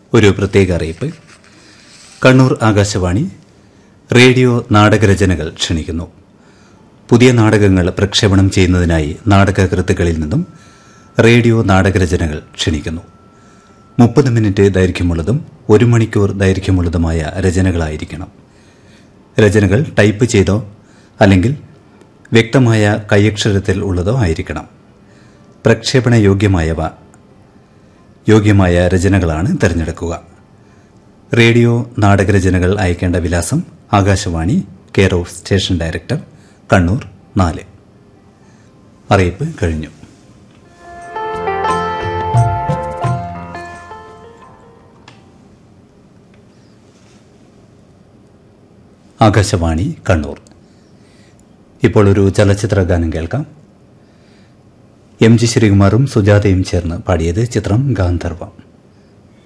ഒരു പ്രത്യേക അറിയിപ്പ് കണ്ണൂർ ആകാശവാണി റേഡിയോ നാടകരചനകൾ ക്ഷണിക്കുന്നു പുതിയ നാടകങ്ങൾ പ്രക്ഷേപണം ചെയ്യുന്നതിനായി നാടകകൃത്തുക്കളിൽ നിന്നും റേഡിയോ നാടകരചനകൾ ക്ഷണിക്കുന്നു മുപ്പത് മിനിറ്റ് ദൈർഘ്യമുള്ളതും ഒരു മണിക്കൂർ ദൈർഘ്യമുള്ളതുമായ രചനകളായിരിക്കണം രചനകൾ ടൈപ്പ് ചെയ്തോ അല്ലെങ്കിൽ വ്യക്തമായ കൈയക്ഷരത്തിൽ ഉള്ളതോ ആയിരിക്കണം പ്രക്ഷേപണ യോഗ്യമായവ യോഗ്യമായ രചനകളാണ് തിരഞ്ഞെടുക്കുക റേഡിയോ നാടകരചനകൾ അയക്കേണ്ട വിലാസം Akashvani care of station director Kannur നാല് അറിയിപ്പ് കഴിഞ്ഞു ആകാശവാണി കണ്ണൂർ ഇപ്പോൾ ഒരു ചലച്ചിത്ര ഗാനം കേൾക്കാം എം ജി ശ്രീകുമാറും സുജാതയും ചേർന്ന് പാടിയത് ചിത്രം ഗാന്ധർവം